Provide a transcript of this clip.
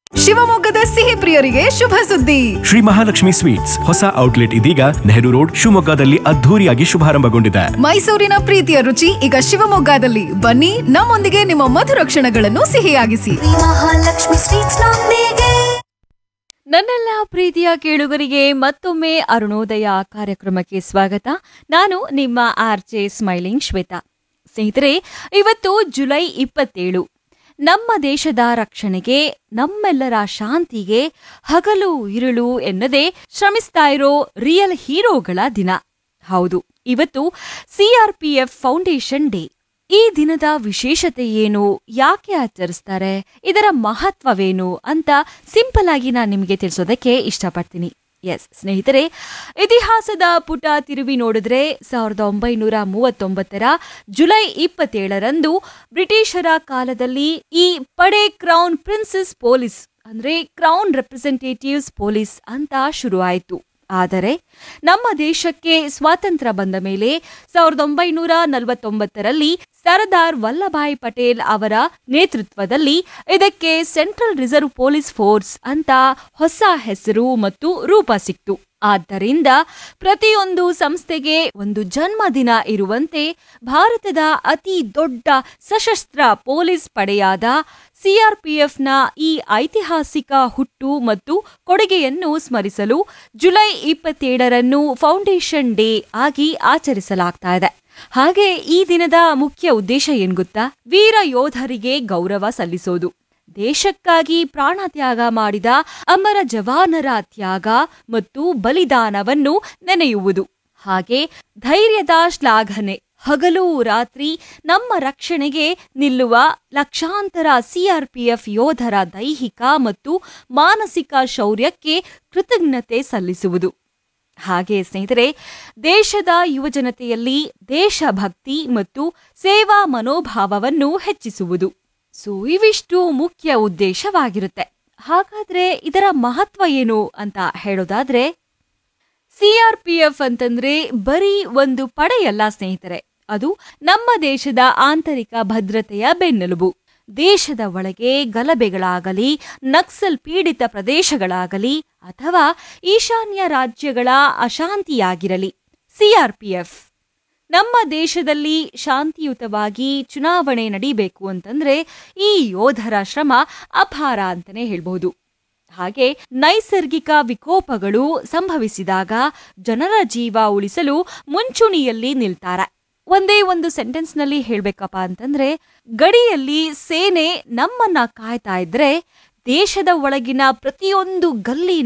ಶಿವಮೊಗ್ಗದ ಸಿಹಿ ಪ್ರಿಯರಿಗೆ ಶುಭ ಸುದ್ದಿ ಶ್ರೀ ಮಹಾಲಕ್ಷ್ಮಿ ಸ್ವೀಟ್ಸ್ ಹೊಸ ಔಟ್ಲೆಟ್ ಇದೀಗ ನೆಹರು ರೋಡ್ ಶಿವಮೊಗ್ಗದಲ್ಲಿ ಅದ್ಧೂರಿಯಾಗಿ ಶುಭಾರಂಭಗೊಂಡಿದೆ ಮೈಸೂರಿನ ಪ್ರೀತಿಯ ರುಚಿ ಈಗ ಶಿವಮೊಗ್ಗದಲ್ಲಿ ಬನ್ನಿ ನಮ್ಮೊಂದಿಗೆ ನಿಮ್ಮ ಮಧುರ ಕ್ಷಣಗಳನ್ನು ಸಿಹಿಯಾಗಿಸಿ ಶ್ರೀ ಮಹಾಲಕ್ಷ್ಮಿ ಸ್ವೀಟ್ಸ್ ನೊಂದಿಗೆ ನನ್ನೆಲ್ಲ ಪ್ರೀತಿಯ ಕೇಳುಗರಿಗೆ ಮತ್ತೊಮ್ಮೆ ಅರುಣೋದಯ ಕಾರ್ಯಕ್ರಮಕ್ಕೆ ಸ್ವಾಗತ ನಾನು ನಿಮ್ಮ ಆರ್ ಜೆ ಸ್ಮೈಲಿಂಗ್ ಶ್ವೇತಾ ಸ್ನೇಹಿತರೆ ಇವತ್ತು ಜುಲೈ ಇಪ್ಪತ್ತೇಳು ನಮ್ಮ ದೇಶದ ರಕ್ಷಣೆಗೆ ನಮ್ಮೆಲ್ಲರ ಶಾಂತಿಗೆ ಹಗಲು ಇರುಳು ಎನ್ನದೆ ಶ್ರಮಿಸ್ತಾ ಇರೋ ರಿಯಲ್ ಹೀರೋಗಳ ದಿನ ಹೌದು ಇವತ್ತು ಸಿಆರ್ಪಿಎಫ್ ಫೌಂಡೇಶನ್ ಡೇ ಈ ದಿನದ ವಿಶೇಷತೆ ಏನು ಯಾಕೆ ಆಚರಿಸ್ತಾರೆ ಇದರ ಮಹತ್ವವೇನು ಅಂತ ಸಿಂಪಲ್ ಆಗಿ ನಾನು ನಿಮಗೆ ತಿಳಿಸೋದಕ್ಕೆ ಇಷ್ಟಪಡ್ತೀನಿ ಎಸ್ ಸ್ನೇಹಿತರೆ ಇತಿಹಾಸದ ಪುಟ ತಿರುವಿ ನೋಡಿದ್ರೆ ಸಾವಿರದ ಒಂಬೈನೂರ ಮೂವತ್ತೊಂಬತ್ತರ ಜುಲೈ ಇಪ್ಪತ್ತೇಳರಂದು ಬ್ರಿಟಿಷರ ಕಾಲದಲ್ಲಿ ಈ ಪಡೆ ಕ್ರೌನ್ ಪ್ರಿನ್ಸಸ್ ಪೊಲೀಸ್ ಅಂದ್ರೆ ಕ್ರೌನ್ ರೆಪ್ರೆಸೆಂಟೇಟಿವ್ಸ್ ಪೊಲೀಸ್ ಅಂತ ಶುರುವಾಯಿತು ಆದರೆ ನಮ್ಮ ದೇಶಕ್ಕೆ ಸ್ವಾತಂತ್ರ್ಯ ಬಂದ ಮೇಲೆ ಸಾವಿರದ ಒಂಬೈನೂರ ನಲವತ್ತೊಂಬತ್ತರಲ್ಲಿ ಸರ್ದಾರ್ ವಲ್ಲಭಾಯ್ ಪಟೇಲ್ ಅವರ ನೇತೃತ್ವದಲ್ಲಿ ಇದಕ್ಕೆ ಸೆಂಟ್ರಲ್ ರಿಸರ್ವ್ ಪೊಲೀಸ್ ಫೋರ್ಸ್ ಅಂತ ಹೊಸ ಹೆಸರು ಮತ್ತು ರೂಪ ಸಿಕ್ತು ಆದ್ದರಿಂದ ಪ್ರತಿಯೊಂದು ಸಂಸ್ಥೆಗೆ ಒಂದು ಜನ್ಮದಿನ ಇರುವಂತೆ ಭಾರತದ ಅತಿ ದೊಡ್ಡ ಸಶಸ್ತ್ರ ಪೊಲೀಸ್ ಪಡೆಯಾದ ಸಿಆರ್ಪಿಎಫ್ನ ಈ ಐತಿಹಾಸಿಕ ಹುಟ್ಟು ಮತ್ತು ಕೊಡುಗೆಯನ್ನು ಸ್ಮರಿಸಲು ಜುಲೈ ಇಪ್ಪತ್ತೇಳರನ್ನು ಫೌಂಡೇಶನ್ ಡೇ ಆಗಿ ಆಚರಿಸಲಾಗ್ತಾ ಇದೆ ಹಾಗೆ ಈ ದಿನದ ಮುಖ್ಯ ಉದ್ದೇಶ ಏನ್ ಗೊತ್ತಾ ವೀರ ಯೋಧರಿಗೆ ಗೌರವ ಸಲ್ಲಿಸೋದು ದೇಶಕ್ಕಾಗಿ ಪ್ರಾಣ ತ್ಯಾಗ ಮಾಡಿದ ಅಮರ ಜವಾನರ ತ್ಯಾಗ ಮತ್ತು ಬಲಿದಾನವನ್ನು ನೆನೆಯುವುದು ಹಾಗೆ ಧೈರ್ಯದ ಶ್ಲಾಘನೆ ಹಗಲು ರಾತ್ರಿ ನಮ್ಮ ರಕ್ಷಣೆಗೆ ನಿಲ್ಲುವ ಲಕ್ಷಾಂತರ ಸಿಆರ್ಪಿಎಫ್ ಯೋಧರ ದೈಹಿಕ ಮತ್ತು ಮಾನಸಿಕ ಶೌರ್ಯಕ್ಕೆ ಕೃತಜ್ಞತೆ ಸಲ್ಲಿಸುವುದು ಹಾಗೆ ಸ್ನೇಹಿತರೆ ದೇಶದ ಯುವಜನತೆಯಲ್ಲಿ ದೇಶಭಕ್ತಿ ಮತ್ತು ಸೇವಾ ಮನೋಭಾವವನ್ನು ಹೆಚ್ಚಿಸುವುದು ಸೊ ಇವಿಷ್ಟು ಮುಖ್ಯ ಉದ್ದೇಶವಾಗಿರುತ್ತೆ ಹಾಗಾದ್ರೆ ಇದರ ಮಹತ್ವ ಏನು ಅಂತ ಹೇಳೋದಾದ್ರೆ ಸಿಆರ್ಪಿಎಫ್ ಅಂತಂದ್ರೆ ಬರೀ ಒಂದು ಪಡೆಯಲ್ಲ ಸ್ನೇಹಿತರೆ ಅದು ನಮ್ಮ ದೇಶದ ಆಂತರಿಕ ಭದ್ರತೆಯ ಬೆನ್ನೆಲುಬು ದೇಶದ ಒಳಗೆ ಗಲಭೆಗಳಾಗಲಿ ನಕ್ಸಲ್ ಪೀಡಿತ ಪ್ರದೇಶಗಳಾಗಲಿ ಅಥವಾ ಈಶಾನ್ಯ ರಾಜ್ಯಗಳ ಅಶಾಂತಿಯಾಗಿರಲಿ ಸಿಆರ್ಪಿಎಫ್ ನಮ್ಮ ದೇಶದಲ್ಲಿ ಶಾಂತಿಯುತವಾಗಿ ಚುನಾವಣೆ ನಡೀಬೇಕು ಅಂತಂದ್ರೆ ಈ ಯೋಧರ ಶ್ರಮ ಅಪಾರ ಅಂತಾನೆ ಹೇಳ್ಬಹುದು ಹಾಗೆ ನೈಸರ್ಗಿಕ ವಿಕೋಪಗಳು ಸಂಭವಿಸಿದಾಗ ಜನರ ಜೀವ ಉಳಿಸಲು ಮುಂಚೂಣಿಯಲ್ಲಿ ನಿಲ್ತಾರೆ ಒಂದೇ ಒಂದು ಸೆಂಟೆನ್ಸ್ ನಲ್ಲಿ ಹೇಳ್ಬೇಕಪ್ಪ ಅಂತಂದ್ರೆ ಗಡಿಯಲ್ಲಿ ಸೇನೆ ನಮ್ಮನ್ನ ಕಾಯ್ತಾ ಇದ್ರೆ ದೇಶದ ಒಳಗಿನ ಪ್ರತಿಯೊಂದು ಗಲ್ಲಿ